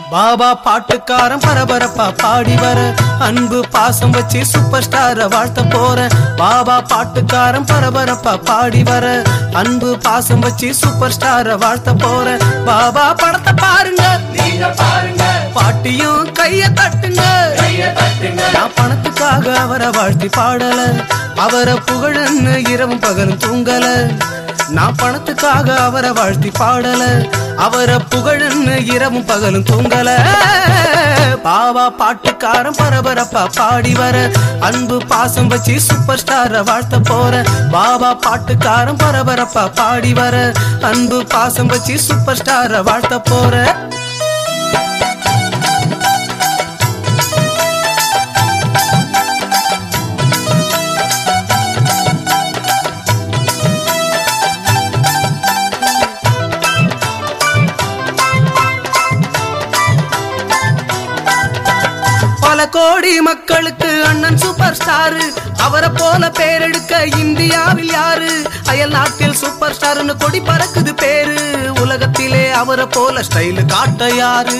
பாபா பாட்டுக்காரன் பரபரப்பா பாடி வர அன்பு பாசம் வச்சு சூப்பர் ஸ்டார வாழ்த்த போற பாபா பாட்டுக்காரன் பரபரப்பா பாடி வர அன்பு பாசம் வச்சு சூப்பர் ஸ்டார வாழ்த்த போற பாபா படத்தை பாருங்க நீங்க பாருங்க பாட்டியும் கைய தட்டுங்க கைய தட்டுங்க நான் பணத்துக்காக அவரை வாழ்த்தி பாடல அவரை புகழன்னு இரவும் பகலும் தூங்கல நான் பணத்துக்காக அவரை வாழ்த்தி பாடல அவரை புகழன்னு இரவும் பகலும் தூங்கல பாவா பாட்டுக்காரன் பரபரப்பா பாடி வர அன்பு பாசம் வச்சு சூப்பர் ஸ்டார வாழ்த்த போற பாபா பாட்டுக்காரன் பரபரப்பா பாடி வர அன்பு பாசம் வச்சு சூப்பர் ஸ்டார வாழ்த்த போற பல கோடி மக்களுக்கு அண்ணன் சூப்பர் ஸ்டார் அவரை போல பேரெடுக்க இந்தியாவில் யாரு அயல் நாட்டில் சூப்பர் ஸ்டார்னு கொடி பறக்குது பேரு உலகத்திலே அவரை போல ஸ்டைல் காட்ட யாரு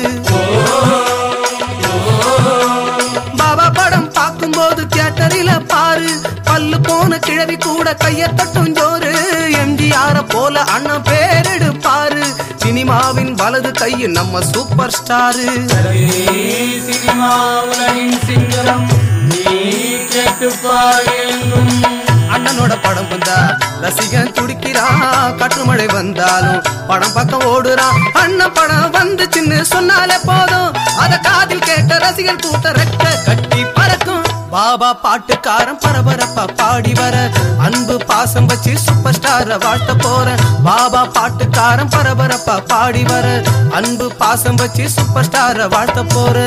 பாபா படம் பார்க்கும்போது தியேட்டரில பாரு பல்லு போன கிழவி கூட கைய தட்டும் ஜோறு எம்ஜிஆர போல அண்ணன் பேரெடுப்பாரு சினிமாவின் வலது கையில் நம்ம சூப்பர் ஸ்டாரு சினிமா உலகின் சிங்கம் நீ கேட்டுப்பார் என்றும் அண்ணனோட படம் வந்தா ரசிகன் துடிக்கிறான் காற்று மழை வந்தாலும் படம் பக்கம் ஓடுறான் அண்ணன் படம் வந்துச்சுன்னு சொன்னாலே போதும் அத காதில் கேட்ட ரசிகர் கூட்ட ரெக்க கட்டி பறக்கும் பாபா பாட்டுக்காரன் பரபரப்பா பாடி வர அன்பு பாசம் வச்சு சூப்பர் ஸ்டார வாழ்த்த போற பாபா பாட்டுக்காரன் பரபரப்பா பாடி வர அன்பு பாசம் வச்சு சூப்பர் ஸ்டார வாழ்த்த போற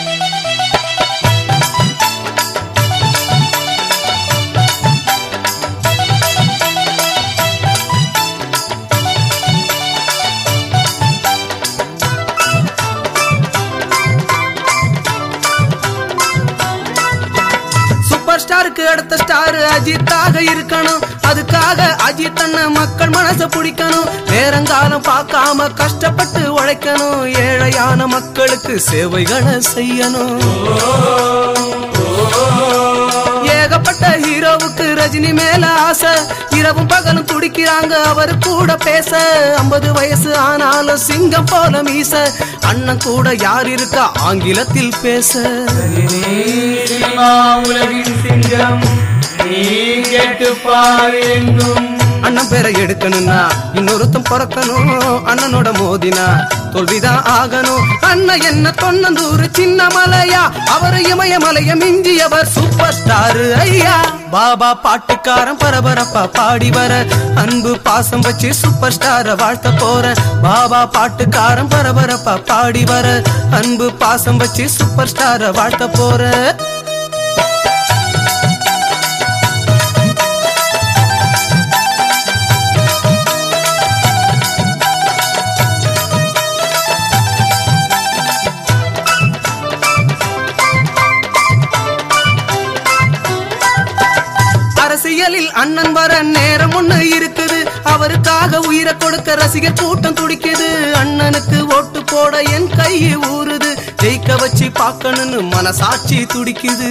சூப்பர் ஸ்டாருக்கு அடுத்த ஸ்டார் அஜித்தாக இருக்கணும் அதுக்காக அஜித் அண்ணன் மக்கள் மனச பிடிக்கணும் நேரங்காலம் பார்க்காம கஷ்டப்பட்டு உழைக்கணும் ஏழையான மக்களுக்கு சேவைகளை செய்யணும் ஏகப்பட்ட ஹீரோவுக்கு ரஜினி மேல ஆசை இரவும் பகலும் துடிக்கிறாங்க அவர் கூட பேச ஐம்பது வயசு ஆனாலும் சிங்கம் போல மீச அண்ணன் கூட யார் இருக்கா ஆங்கிலத்தில் பேச சினிமா உலகின் சிங்கம் நீ கேட்டுப்பார் என்றும் அண்ணன் பேரை எடுக்கணும்னா இன்னொருத்தன் பிறக்கணும் அண்ணனோட மோதினா தோல்விதான் ஆகணும் அண்ணன் என்ன தொன்னந்தூரு சின்ன மலையா அவர் இமயமலைய மிஞ்சியவர் சூப்பர் ஸ்டார் ஐயா பாபா பாட்டுக்காரன் பரபரப்பா பாடி வர அன்பு பாசம் வச்சு சூப்பர் ஸ்டார வாழ்த்த போற பாபா பாட்டுக்காரன் பரபரப்பா பாடி வர அன்பு பாசம் வச்சு சூப்பர் ஸ்டார வாழ்த்த போற அரசியலில் அண்ணன் வர நேரம் ஒண்ணு இருக்குது அவருக்காக உயிரை கொடுக்க ரசிகர் கூட்டம் துடிக்குது அண்ணனுக்கு ஓட்டு போட என் கை ஊறுது ஜெயிக்க வச்சு பார்க்கணும்னு மனசாட்சி துடிக்குது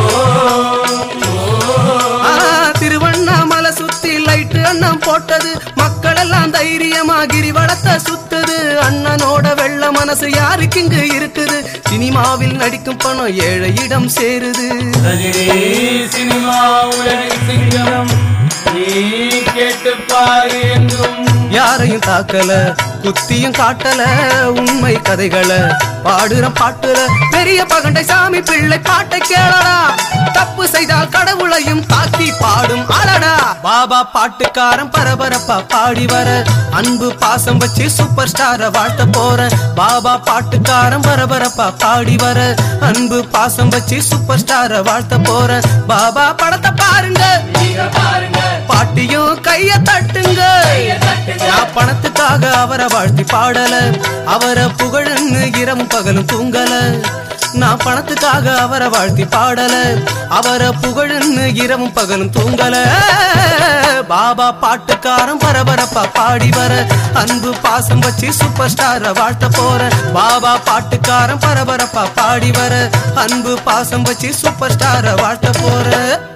ஆ, திருவண்ணாமலை சுத்தி லைட் அண்ணன் போட்டது மக்கள் எல்லாம் தைரியமா கிரிவலத்தை சுத்துது அண்ணனோட வெள்ள மனசு யாருக்கு இங்கு இருக்குது சினிமாவில் நடிக்கும் பணம் ஏழையிடம் சேருது ரஜினி சினிமா உலகின் சிங்கம் நீ கேட்டுப்பார் என்றும் யாரையும் தாக்கல குத்தியும் காட்டல உண்மை கதைகளை பாடுற பாட்டுல பெரிய பகண்டை சாமி பிள்ளை பாட்டை கேளடா தப்பு செய்தால் கடவுளையும் தாக்கி பாடும் அலடா பாபா பாட்டுக்காரன் பரபரப்பா பாடி வர அன்பு பாசம் வச்சு சூப்பர் ஸ்டார வாழ்த்த போற பாபா பாட்டுக்காரன் பரபரப்பா பாடி வர அன்பு பாசம் வச்சு சூப்பர் ஸ்டார வாழ்த்த போற பாபா படத்தை பாருங்க நீங்க பாருங்க பாட்டியும் கைய தட்டுங்க கைய தட்டுங்க. நான் பணத்துக்காக அவரை வாழ்த்தி பாடல அவரை புகழன்னு இரவும் பகலும் தூங்கல நான் பணத்துக்காக அவரை வாழ்த்தி பாடல அவரை புகழுன்னு இரவும் பகலும் தூங்கல பாபா பாட்டுக்காரன் பரபரப்பா பாடி வர அன்பு பாசம் வச்சு சூப்பர் ஸ்டார வாழ்த்த போற பாபா பாட்டுக்காரன் பரபரப்பா பாடி வர அன்பு பாசம் வச்சு சூப்பர் ஸ்டார வாழ்த்த போற